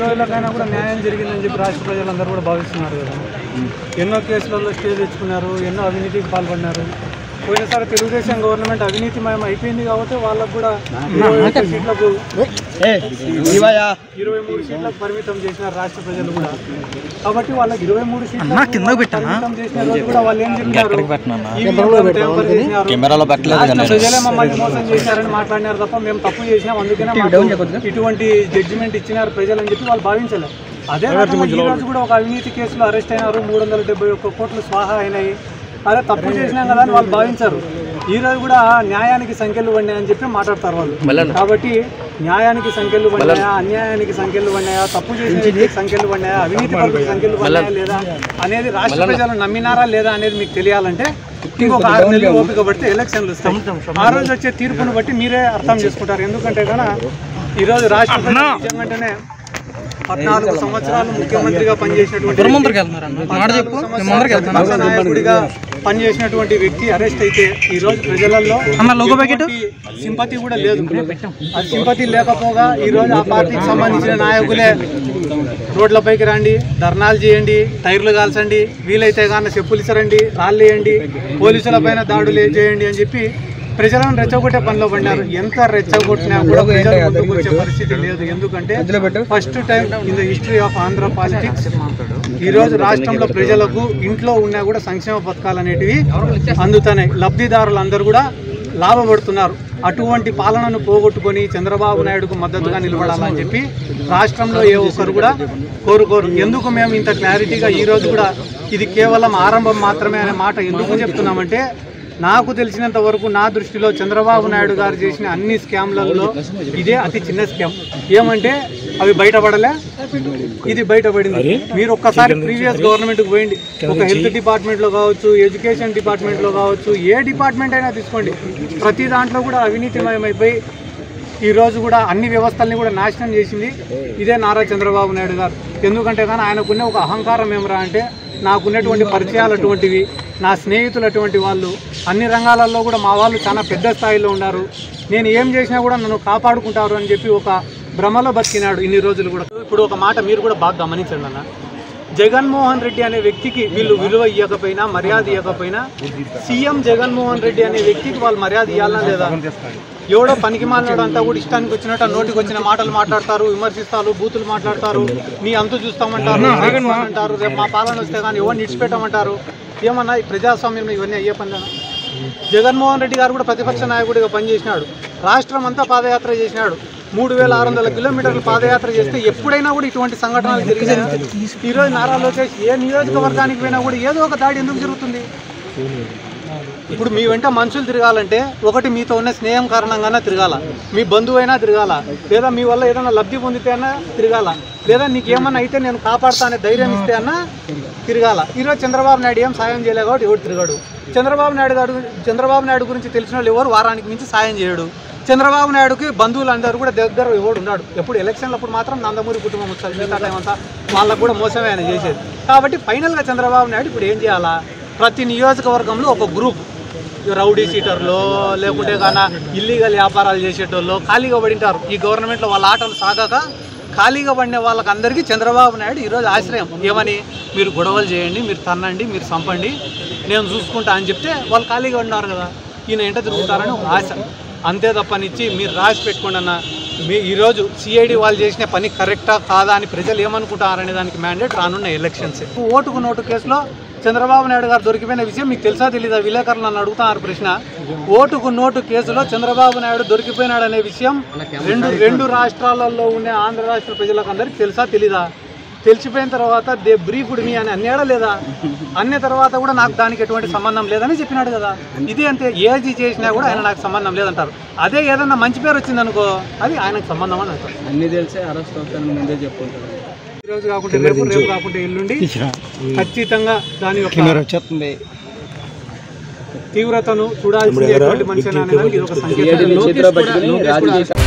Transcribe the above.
నిరుపేదలకైనా కూడా న్యాయం జరిగిందని చెప్పి రాష్ట్ర ప్రజలందరూ కూడా భావిస్తున్నారు కదా ఎన్నో కేసులలో స్టే తెచ్చుకున్నారు ఎన్నో అవినీతికి పాల్పడినారు పోయినసారి తెలుగుదేశం గవర్నమెంట్ అవినీతిమయం అయిపోయింది కాబట్టి వాళ్ళకు కూడా ఇరవై ఒక్క సీట్లకు ఇరవై మూడు సీట్లకు పరిమితం చేసినారు రాష్ట్ర ప్రజలు కూడా కాబట్టి వాళ్ళకి ఇరవై మూడు సీట్లకు పరిమితం చేసిన రోజు కూడా వాళ్ళు ఏం చెప్పినారు ఈవీఎంలను ట్యాంపర్ చేసినారు కెమెరాలో పెట్టలేదు రాష్ట్ర ప్రజలే మమ్మల్ని మోసం చేశారని మాట్లాడినారు తప్ప మేము తప్పు చేసినాం అందుకనే మాకు ఇటువంటి జడ్జిమెంట్ ఇచ్చినారు ప్రజలని చెప్పి వాళ్ళు భావించలేదు అదే రకంగా ఈ రోజు కూడా ఒక అవినీతి కేసులో అరెస్ట్ అయినారు మూడు వందల డెబ్బై ఒక్క కోట్లు స్వాహా అయినాయి అదే తప్పు చేసినాం కదా అని వాళ్ళు భావించారు ఈ రోజు కూడా న్యాయానికి సంఖ్యలు పడినాయని చెప్పి మాట్లాడతారు వాళ్ళు కాబట్టి న్యాయానికి సంఖ్యలు పడినాయా అన్యాయానికి సంఖ్యలు పడినాయా తప్పు చేసిన వ్యక్తికి సంఖ్యలు పడినాయా అవినీతి పరులకు సంఖ్యలు పడినాయా లేదా అనేది రాష్ట్ర ప్రజలు నమ్మినారా లేదా అనేది మీకు తెలియాలంటే ఇంకొక ఆరు నెలలు ఓపిక పడితే ఎలక్షన్లు వస్తాయి ఆ రోజు వచ్చే తీర్పును బట్టి మీరే అర్థం చేసుకుంటారు ఎందుకంటే కనుక ఈరోజు రాష్ట్ర ప్రజలు నిజంగానే పద్నాలుగు సంవత్సరాలు ముఖ్యమంత్రిగా పనిచేసినటువంటి పద్నాలుగు సంవత్సరాలు నాయకుడిగా పనిచేసినటువంటి వ్యక్తి అరెస్ట్ అయితే ఈ రోజు ప్రజలలో సింపతి కూడా లేదు అది సింపతి లేకపోగా ఈ రోజు ఆ పార్టీకి సంబంధించిన నాయకులే రోడ్లపైకి రండి ధర్నాలు చేయండి టైర్లు కాల్చండి వీలైతే కానీ చెప్పులు ఇసరండి రాళ్ళు వేయండి పోలీసుల పైన దాడులు చేయండి అని చెప్పి ప్రజలను రెచ్చగొట్టే పనిలో పడినారు ఎంత రెచ్చగొట్టినా కూడా ప్రజలు ముందుకు వచ్చే పరిస్థితి లేదు ఎందుకంటే first time in the history of Andhra politics ఈ రోజు రాష్ట్రంలో ప్రజలకు ఇంట్లో ఉన్నా కూడా సంక్షేమ పథకాలు అనేటివి అందుతున్నాయి లబ్ధిదారులందరూ కూడా లాభపడుతున్నారు అటువంటి పాలనను పోగొట్టుకొని చంద్రబాబు నాయుడుకు మద్దతుగా నిలబడాలని చెప్పి రాష్ట్రంలో ఏ ఒక్కరు కూడా కోరుకోరు ఎందుకు మేము ఇంత క్లారిటీగా ఈ రోజు కూడా ఇది కేవలం ఆరంభం మాత్రమే అనే మాట ఎందుకు చెప్తున్నామంటే నాకు తెలిసినంత వరకు నా దృష్టిలో చంద్రబాబు నాయుడు గారు చేసిన అన్ని స్కామ్లలో ఇదే అతి చిన్న స్కామ్ ఏమంటే అవి బయటపడలే ఇది బయటపడింది మీరు ఒక్కసారి ప్రీవియస్ గవర్నమెంట్కి పోయింది ఒక హెల్త్ డిపార్ట్మెంట్లో కావచ్చు ఎడ్యుకేషన్ డిపార్ట్మెంట్లో కావచ్చు ఏ డిపార్ట్మెంట్ అయినా తీసుకోండి ప్రతి దాంట్లో కూడా అవినీతిమయమైపోయి ఈ రోజు కూడా అన్ని వ్యవస్థల్ని కూడా నాశనం చేసింది ఇదే నారా చంద్రబాబు నాయుడు గారు ఎందుకంటే కానీ ఆయనకున్న ఒక అహంకారం ఏమరా అంటే నాకున్నటువంటి పరిచయాలు అటువంటివి నా స్నేహితులు అటువంటి వాళ్ళు అన్ని రంగాలలో కూడా మా వాళ్ళు చాలా పెద్ద స్థాయిలో ఉన్నారు నేను ఏం చేసినా కూడా నన్ను కాపాడుకుంటారు అని చెప్పి ఒక భ్రమలో బతికినాడు ఇన్ని రోజులు కూడా ఇప్పుడు ఒక మాట మీరు కూడా బాగా గమనించండి అన్న జగన్మోహన్ రెడ్డి అనే వ్యక్తికి వీళ్ళు విలువ ఇవ్వకపోయినా మర్యాద ఇవ్వకపోయినా సీఎం జగన్మోహన్ రెడ్డి అనే వ్యక్తికి వాళ్ళు మర్యాద ఇవ్వాలన్నా లేదా ఎవడో పనికి మాట్లాడు అంతా కూడా ఇష్టానికి వచ్చినట్టు ఆ నోటికి వచ్చిన మాటలు మాట్లాడతారు విమర్శిస్తారు బూతులు మాట్లాడతారు నీ అంతు చూస్తామంటారు అంటారు రేపు మా పాలన వస్తే కానీ ఎవరిని ఇడిచిపెట్టమంటారు ఏమన్నా ఈ ప్రజాస్వామ్యంలో ఇవన్నీ అయ్యే పనులేనా జగన్మోహన్ రెడ్డి గారు కూడా ప్రతిపక్ష నాయకుడిగా పనిచేసినాడు రాష్ట్రం అంతా పాదయాత్ర చేసినాడు మూడు వేల ఆరు వందల కిలోమీటర్లు పాదయాత్ర చేస్తే ఎప్పుడైనా కూడా ఇటువంటి సంఘటనలు జరిగినాయి ఈరోజు నారా లోకేష్ ఏ నియోజకవర్గానికి పోయినా కూడా ఏదో ఒక దాడి ఎందుకు జరుగుతుంది ఇప్పుడు మీ వెంట మనుషులు తిరగాలంటే ఒకటి మీతో ఉన్న స్నేహం కారణంగానే తిరగాల మీ బంధువైనా తిరగాల లేదా మీ వల్ల ఏదైనా లబ్ధి పొందితే అన్నా తిరగాల లేదా నీకేమన్నా అయితే నేను కాపాడుతా అనే ధైర్యం ఇస్తే అన్నా తిరగాల ఈరోజు చంద్రబాబు నాయుడు ఏం సాయం చేయలే కాబట్టి ఎవడు తిరగాడు చంద్రబాబు నాయుడు గారు చంద్రబాబు నాయుడు గురించి తెలిసిన వాళ్ళు ఎవరు వారానికి మించి సాయం చేయడు చంద్రబాబు నాయుడుకి బంధువులు అందరూ కూడా దగ్గర ఎవడు ఉన్నాడు ఎప్పుడు ఎలక్షన్లప్పుడు మాత్రం నందమూరి కుటుంబం వస్తుంది మిగతా టైం అంతా వాళ్ళకు కూడా మోసమే ఆయన చేసేది కాబట్టి ఫైనల్గా చంద్రబాబు నాయుడు ఇప్పుడు ఏం చేయాలా ప్రతి నియోజకవర్గంలో ఒక గ్రూప్ ఈ రౌడీ సీటర్లో లేకుంటే కానీ ఇల్లీగల్ వ్యాపారాలు చేసేటోళ్ళు ఖాళీగా పడింటారు ఈ గవర్నమెంట్లో వాళ్ళ ఆటలు సాగాక ఖాళీగా పడిన వాళ్ళకందరికీ చంద్రబాబు నాయుడు ఈరోజు ఆశ్రయం ఏమని మీరు గొడవలు చేయండి మీరు తన్నండి మీరు చంపండి నేను చూసుకుంటా అని చెప్తే వాళ్ళు ఖాళీగా ఉన్నారు కదా ఈయన ఎంట తిరుగుతారని ఒక ఆశ అంతే తప్పనిచ్చి మీరు రాసి పెట్టుకోండి అన్న మీ ఈరోజు సిఐడి వాళ్ళు చేసిన పని కరెక్టా కాదా అని ప్రజలు ఏమనుకుంటారనే దానికి మ్యాండేట్ రానున్న ఎలక్షన్స్ ఓటుకు నోటు కేసులో చంద్రబాబు నాయుడు గారు దొరికిపోయిన విషయం మీకు తెలుసా తెలీదా విలేకరులు నన్ను అడుగుతున్నారు ప్రశ్న ఓటుకు నోటు కేసులో చంద్రబాబు నాయుడు దొరికిపోయినాడనే విషయం రెండు రెండు రాష్ట్రాలలో ఉండే ఆంధ్ర రాష్ట్ర ప్రజలకు అందరికీ తెలుసా తెలీదా తెలిసిపోయిన తర్వాత దే బ్రీఫ్డ్ మీ అని అన్నాడా లేదా అన్న తర్వాత కూడా నాకు దానికి ఎటువంటి సంబంధం లేదని చెప్పినాడు కదా ఇది అంతే ఏది చేసినా కూడా ఆయన నాకు సంబంధం లేదంటారు అదే ఏదన్నా మంచి పేరు వచ్చింది అనుకో అది ఆయనకు సంబంధం అని అంటారు అన్ని తెలిసే అరెస్ట్ అవుతాను ముందే చెప్పుకుంటారు ఈ రోజు కాకుండా రేపు రేపు కాకుండా ఎల్లుండి ఖచ్చితంగా దాని యొక్క తీవ్రతను చూడాల్సిన మనిషి అనేదానికి ఇది ఒక సంకేతం లోకేష్ కూడా- లోకేష్ కూడా